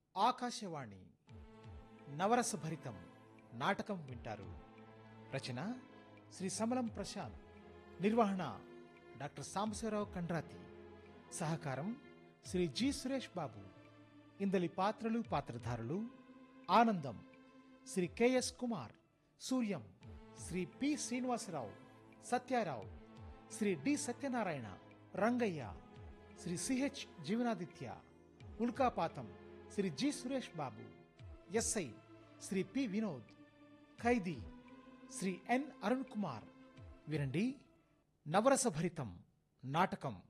ఆకాశవాణి నవరస భరితం నాటకం వింటారు రచన శ్రీ సమలం ప్రశాంత్ నిర్వహణ డాక్టర్ సాంబశివరావు కండ్రాతి సహకారం శ్రీ జి సురేష్ బాబు ఇందలి పాత్రలు పాత్రధారులు ఆనందం Shri K S Kumar Suryam Shri P Srinivasarao Satyarao Shri D Satyanarayana Rangayya Shri C H Jeevanaditya ఉల్కాపాతం Shri G Suresh Babu SI Shri P Vinod ఖైదీ శ్రీ ఎన్ అరుణ్ కుమార్ వినండి నవరసభరితం నాటకం